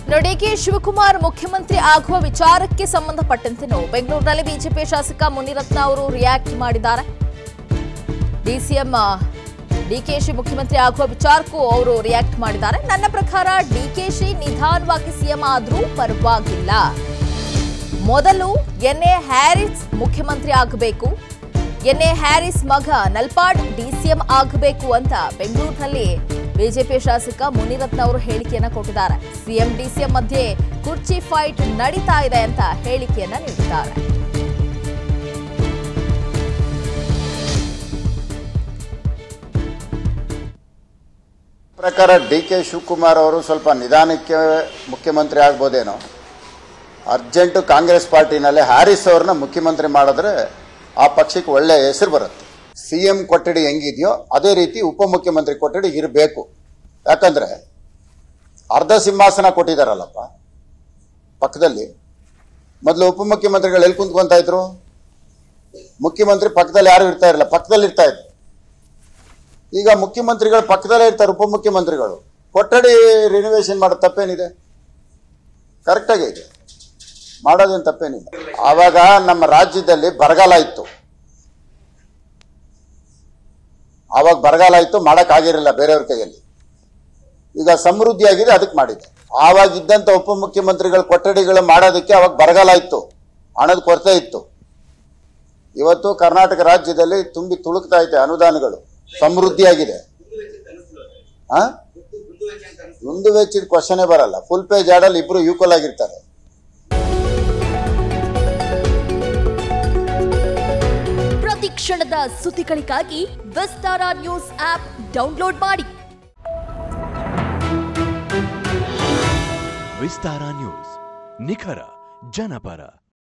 ಇನ್ನು ಡಿಕೆ ಶಿವಕುಮಾರ್ ಮುಖ್ಯಮಂತ್ರಿ ಆಗುವ ವಿಚಾರಕ್ಕೆ ಸಂಬಂಧಪಟ್ಟಂತೆನೂ ಬೆಂಗಳೂರಿನಲ್ಲಿ ಬಿಜೆಪಿ ಶಾಸಕ ಮುನಿರತ್ನ ಅವರು ರಿಯಾಕ್ಟ್ ಮಾಡಿದ್ದಾರೆ ಡಿಸಿಎಂ ಡಿಕೆಶಿ ಮುಖ್ಯಮಂತ್ರಿ ಆಗುವ ವಿಚಾರಕ್ಕೂ ಅವರು ರಿಯಾಕ್ಟ್ ಮಾಡಿದ್ದಾರೆ ನನ್ನ ಪ್ರಕಾರ ಡಿಕೆಶಿ ನಿಧಾನವಾಗಿ ಸಿಎಂ ಆದ್ರೂ ಪರವಾಗಿಲ್ಲ ಮೊದಲು ಎನ್ ಎ ಹ್ಯಾರಿಸ್ ಮುಖ್ಯಮಂತ್ರಿ ಆಗಬೇಕು ಎನ್ ಎ ಹ್ಯಾರಿಸ್ ಮಗ ನಲ್ಪಾಡ್ ಡಿಸಿಎಂ ಆಗಬೇಕು ಅಂತ ಬೆಂಗಳೂರಿನಲ್ಲಿ ಬಿಜೆಪಿ ಶಾಸಕ ಮುನಿರತ್ನ ಅವರು ಹೇಳಿಕೆಯನ್ನ ಕೊಟ್ಟಿದ್ದಾರೆ ಸಿಎಂ ಡಿಸಿಎಂ ಮಧ್ಯೆ ಕುರ್ಚಿ ಫೈಟ್ ನಡೀತಾ ಇದೆ ಅಂತ ಹೇಳಿಕೆಯನ್ನ ನೀಡಿದ್ದಾರೆ ಪ್ರಕಾರ ಡಿ ಕೆ ಶಿವಕುಮಾರ್ ಅವರು ಸ್ವಲ್ಪ ನಿಧಾನಕ್ಕೆ ಮುಖ್ಯಮಂತ್ರಿ ಆಗ್ಬೋದೇನೋ ಅರ್ಜೆಂಟು ಕಾಂಗ್ರೆಸ್ ಪಾರ್ಟಿನಲ್ಲಿ ಹ್ಯಾರಿಸ್ ಅವ್ರನ್ನ ಮುಖ್ಯಮಂತ್ರಿ ಮಾಡಿದ್ರೆ ಆ ಪಕ್ಷಕ್ಕೆ ಒಳ್ಳೆ ಹೆಸರು ಬರುತ್ತೆ ಸಿ ಎಂ ಕೊಠಡಿ ಹೆಂಗಿದೆಯೋ ಅದೇ ರೀತಿ ಉಪಮುಖ್ಯಮಂತ್ರಿ ಕೊಠಡಿ ಇರಬೇಕು ಯಾಕಂದ್ರೆ ಅರ್ಧ ಸಿಂಹಾಸನ ಕೊಟ್ಟಿದಾರಲ್ಲಪ್ಪ ಪಕ್ಕದಲ್ಲಿ ಮೊದಲು ಉಪಮುಖ್ಯಮಂತ್ರಿಗಳು ಎಲ್ಲಿ ಕುಂತ್ಕೊಂತ ಇದ್ರು ಮುಖ್ಯಮಂತ್ರಿ ಪಕ್ಕದಲ್ಲಿ ಯಾರು ಇರ್ತಾ ಇರಲಿಲ್ಲ ಪಕ್ಕದಲ್ಲಿ ಇರ್ತಾ ಇದ್ರು ಈಗ ಮುಖ್ಯಮಂತ್ರಿಗಳು ಪಕ್ಕದಲ್ಲೇ ಇರ್ತಾರೆ ಉಪಮುಖ್ಯಮಂತ್ರಿಗಳು ಕೊಠಡಿ ರಿನೋವೇಷನ್ ಮಾಡೋ ತಪ್ಪೇನಿದೆ ಕರೆಕ್ಟಾಗಿ ಇದೆ ಮಾಡೋದೇನು ತಪ್ಪೇನಿಲ್ಲ ಆವಾಗ ನಮ್ಮ ರಾಜ್ಯದಲ್ಲಿ ಬರಗಾಲ ಇತ್ತು ಆವಾಗ ಬರಗಾಲ ಇತ್ತು ಮಾಡೋಕ್ಕಾಗಿರಲಿಲ್ಲ ಬೇರೆಯವ್ರ ಕೈಯಲ್ಲಿ ಈಗ ಸಮೃದ್ಧಿ ಆಗಿದೆ ಅದಕ್ಕೆ ಮಾಡಿದೆ ಆವಾಗ ಇದ್ದಂಥ ಉಪಮುಖ್ಯಮಂತ್ರಿಗಳ ಕೊಠಡಿಗಳು ಮಾಡೋದಕ್ಕೆ ಅವಾಗ ಬರಗಾಲ ಇತ್ತು ಹಣದ ಕೊರತೆ ಇತ್ತು ಇವತ್ತು ಕರ್ನಾಟಕ ರಾಜ್ಯದಲ್ಲಿ ತುಂಬಿ ತುಳುಕ್ತಾ ಇದೆ ಅನುದಾನಗಳು ಸಮೃದ್ಧಿಯಾಗಿದೆ ಆ ಒಂದು ವೆಚ್ಚಿದ ಕ್ವಶನೇ ಬರಲ್ಲ ಫುಲ್ ಪೇಜ್ ಆಡಲ್ಲಿ ಇಬ್ರು ಈಕ್ವಲ್ ಆಗಿರ್ತಾರೆ ಪ್ರತಿ ಕ್ಷಣದ ಸುದ್ದಿಗಳಿಗಾಗಿ ವಿಸ್ತಾರ ನ್ಯೂಸ್ ಆಪ್ ಡೌನ್ಲೋಡ್ ಮಾಡಿ ವಿಸ್ತಾರ ನ್ಯೂಸ್ ನಿಖರ ಜನಪರ